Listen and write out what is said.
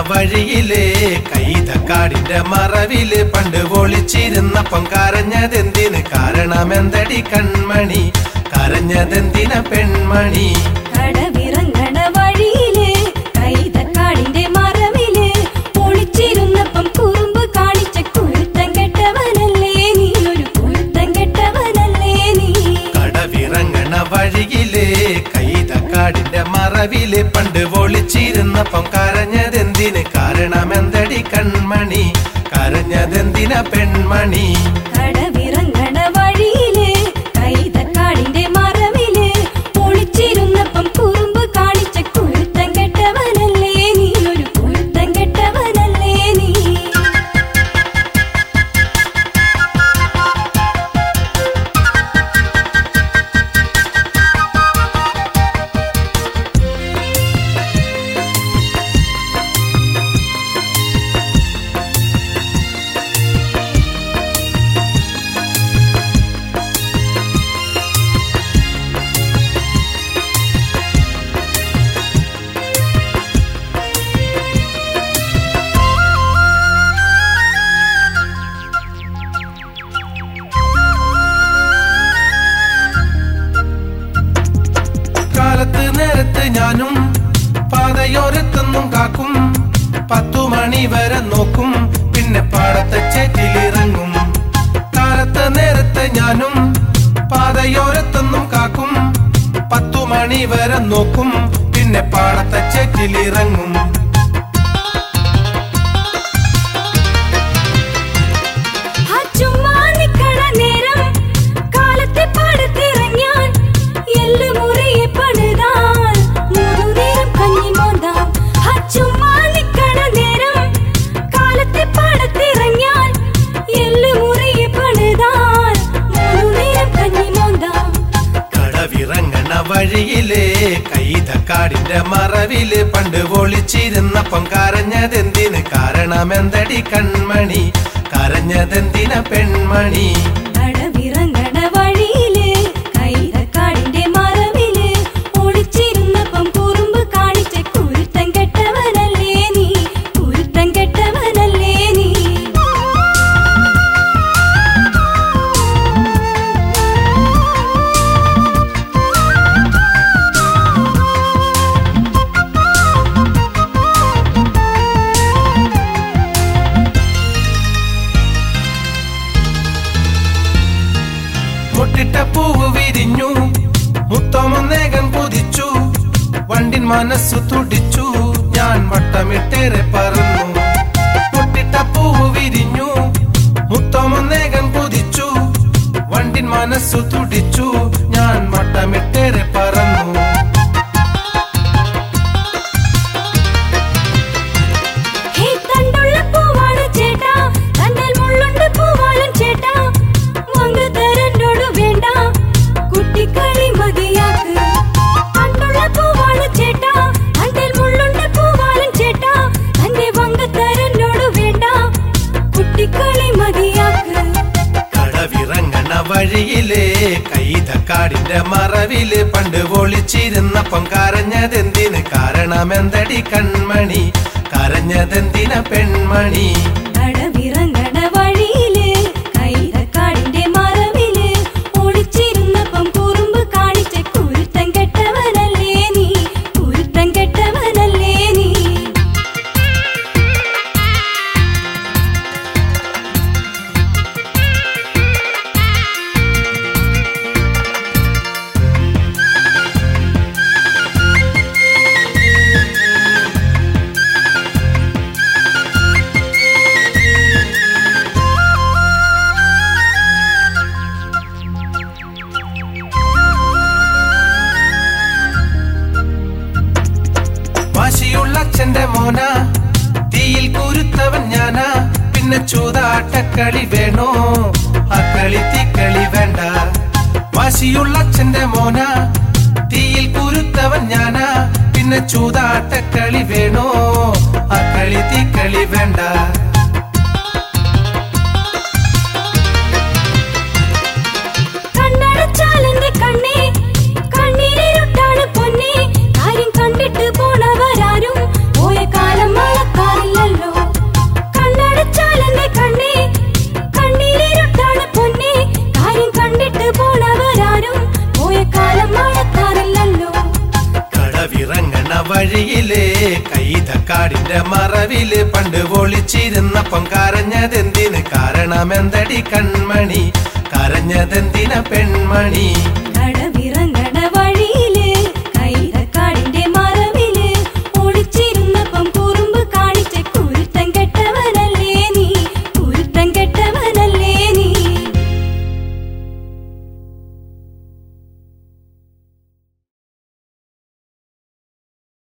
വഴിയിലെ കൈതക്കാടിന്റെ മറവില് പണ്ട് ഒളിച്ചിരുന്നപ്പം കരഞ്ഞതെന്തിന് കാരണമെന്തടി കൺമണി കരഞ്ഞതെന്തിന പെൺമണി കടവിറങ്ങണ വഴിയില് കൈതക്കാടിന്റെ മറവില് ഒളിച്ചിരുന്നപ്പം കുറുമ്പ് കാണിച്ച കുരുത്തം കെട്ടവനല്ലേ നീ ഒരു കുരുത്തം കെട്ടവനല്ലേ നീ കടവിറങ്ങണ വഴിയിലെ കൈതക്കാടിന്റെ മറവില് പണ്ട് ഒളിച്ചിരുന്നപ്പം കരഞ്ഞതെന്തിന് കാരണമെന്തടി കൺമണി കരഞ്ഞതെന്തിന പെൺമണി കടവിറങ്ങണ വഴിയില് കൈതക്കാടിന്റെ മറവില് ഒളിച്ചിരുന്നപ്പം കുറുമ്പ് കാണിച്ച കുരുത്തം കെട്ടവനല്ലേ നീ ഒരു കുരുത്തം കെട്ടവനല്ലേ നീ കാലത്ത് നേരത്ത് ഞാനും പാതയോരത്തൊന്നും കാക്കും പത്തു മണി വരെ നോക്കും പിന്നെ പാടത്തെ ചേറ്റിലിറങ്ങും കാലത്ത് നേരത്ത് ഞാനും പാതയോരത്തൊന്നും കാക്കും പത്തു മണി വരെ നോക്കും പിന്നെ പാടത്തെ ചേറ്റിലിറങ്ങും ആ ചുമ്മാ നിക്കണ നേരം കാലത്തെ പാടത്തിറങ്ങിയാൽ എല്ല് മുറിയെ പണിതാൽ മുഴുനേരം കഞ്ഞി മോന്താം ആ ചുമ്മാ നിക്കണ നേരം കാലത്തെ പാടത്തിറങ്ങിയാൽ എല്ല് മുറിയെ പണിതാൽ മുഴുനേരം കഞ്ഞി മോന്താം കടവിറങ്ങണ വഴിയിലെ കൈതക്കാടിന്റെ മറവില് പണ്ട് ഒളിച്ചിരുന്നപ്പം കരഞ്ഞതെന്തിന് കാരണമെന്തടി കൺമണി കരഞ്ഞതെന്തിന പെൺമണി കടവിറങ്ങണ വഴിയില് കൈതക്കാടിന്റെ മറവില് ഒളിച്ചിരുന്നപ്പം കുറുമ്പ് കാണിച്ച കുരുത്തം കെട്ടവനല്ലേ നീ കുരുത്തം കെട്ടവനല്ലേ നീ മുട്ടിട്ട പൂവ് വിരിഞ്ഞു മുത്തമൊന്നേകൻ കുതിച്ചു വണ്ടിൻ മനസ്സു തുടിച്ചു ഞാൻ വട്ടമിട്ടേറെ പറന്നു മുട്ടിട്ട പൂവ് വിരിഞ്ഞു മുത്തമൊന്നേകൻ കുതിച്ചു വണ്ടിൻ മനസ്സു തുടിച്ചു ഞാൻ വട്ടമിട്ടേറെ പറന്നു ഹേ തണ്ടുള്ള പൂവാണ് ചേട്ടാ തണ്ടൽ മുള്ളുണ്ട് പൂവാലൻ ചേട്ടാ വങ്ക് തരന്നോട് വേണ്ട കുട്ടിക്കളി മതിയാക്ക് തണ്ടുള്ള പൂവാണ് ചേട്ടാ തണ്ടൽ മുള്ളുണ്ട് പൂവാലൻ ചേട്ടാ തന്റെ വങ്ക് തരന്നോട് വേണ്ട കുട്ടിക്കളി മതിയാക്ക് കടവിറങ്ങണ വഴിയിലെ കൈതക്കാടിന്റെ മറവില് പണ്ട് ഒളിച്ചിരുന്നപ്പം കരഞ്ഞതെന്തിന് കാരണമെന്തടി കൺമണി കരഞ്ഞതെന്തിന പെൺമണി കടവിറങ്ങണ വഴിയില് കൈതക്കാടിന്റെ മറവില് ഒളിച്ചിരുന്നപ്പം കുറുമ്പ് കാണിച്ച കുരുത്തം കെട്ടവനല്ലേ നീ കുരുത്തം കെട്ടവനല്ലേ നീ വാശിയുള്ള അച്ഛന്റെ മോന തീയിൽ കുരുത്തവൻ ഞാനാ പിന്നെ ചൂതാട്ടക്കളി വേണോ ആ കളി തീക്കളി വേണ്ട വാശിയുള്ള അച്ഛന്റെ മോന തീയിൽ കുരുത്തവൻ ഞാനാ പിന്നെ ചൂതാട്ടക്കളി വേണോ ആ കളി തീക്കളി വേണ്ട കണ്ണടച്ചാലെന്റെ കണ്ണേ കണ്ണീരിരുട്ടാണ് പൊന്നേ കാര്യം കണ്ടിട്ട് പോണവരാരും പോയ കാലം മഴക്കാലം കാടിന്റെ മറവില് പണ്ട് ഒളിച്ചിരുന്നപ്പം കരഞ്ഞതെന്തിന് കാരണമെന്തടി കൺമണി കരഞ്ഞതെന്തിന പെൺമണി കടവിറങ്ങണ